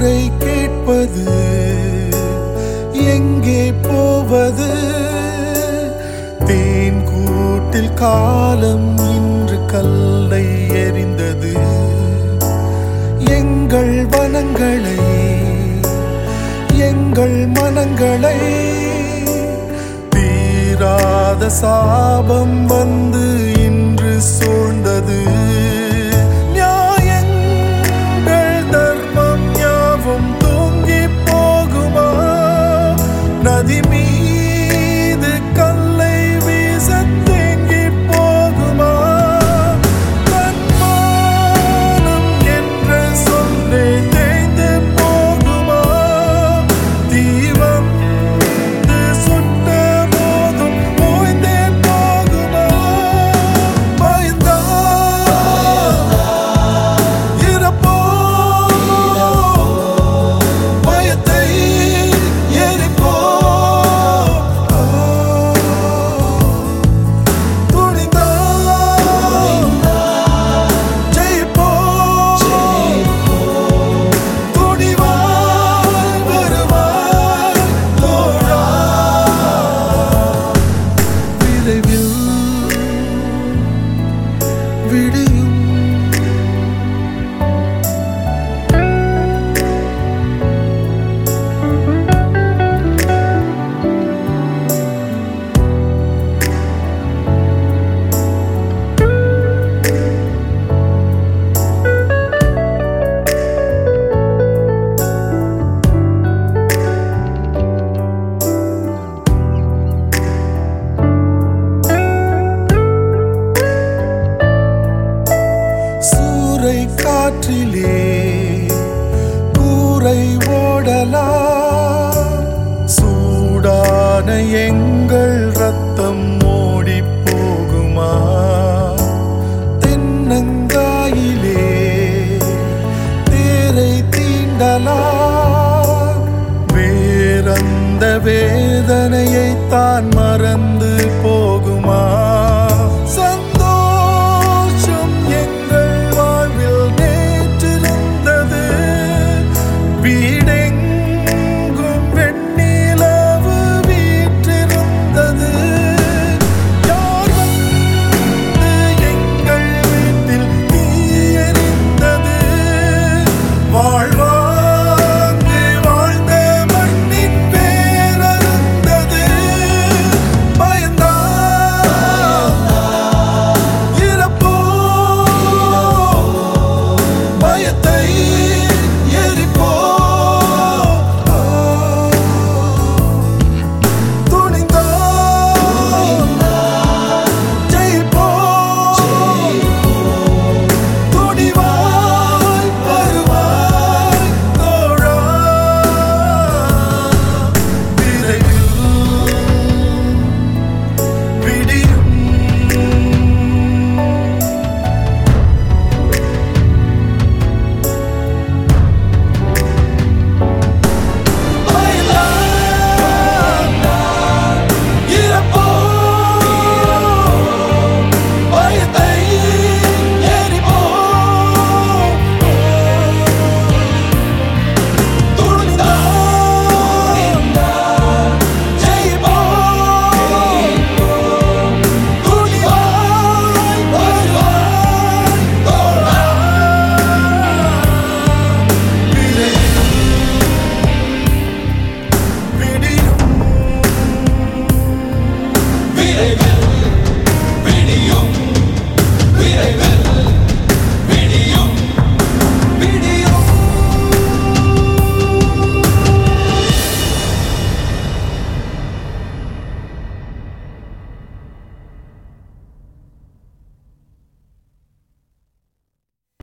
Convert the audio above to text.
ஊரை கேட்பது எங்கே போவது தேன் கூட்டில் காலம் இன்று கல்லை எறிந்தது எங்கள் வனங்களை எங்கள் மனங்களை தீராத சாபம் வந்து இன்று சூழ்ந்தது நியாயங்கள் தர்மம் யாவும் தூங்கி போகுமா நதி மீது கல்லை வீச தேங்கி போகுமா தன்மானம் என்ற சொல்லே தேய்ந்து போகுமா தீவம் சுட்ட போதும் ஓய்ந்தே போகுமா பயந்தா இறப்போ பயத்தை எரிப்போ துணிந்தா ஜெயிப்போ துணிவாய் வருவாய் தோழா விரைவில் விடியும் சூறை காற்றிலே கூரை ஓடலாம் சூடான எங்கள் ரத்தம் ஓடி போகுமா தென்னங்காயிலே தேரை தீண்டலாம் வேறந்த வேதனையை தான் மறந்து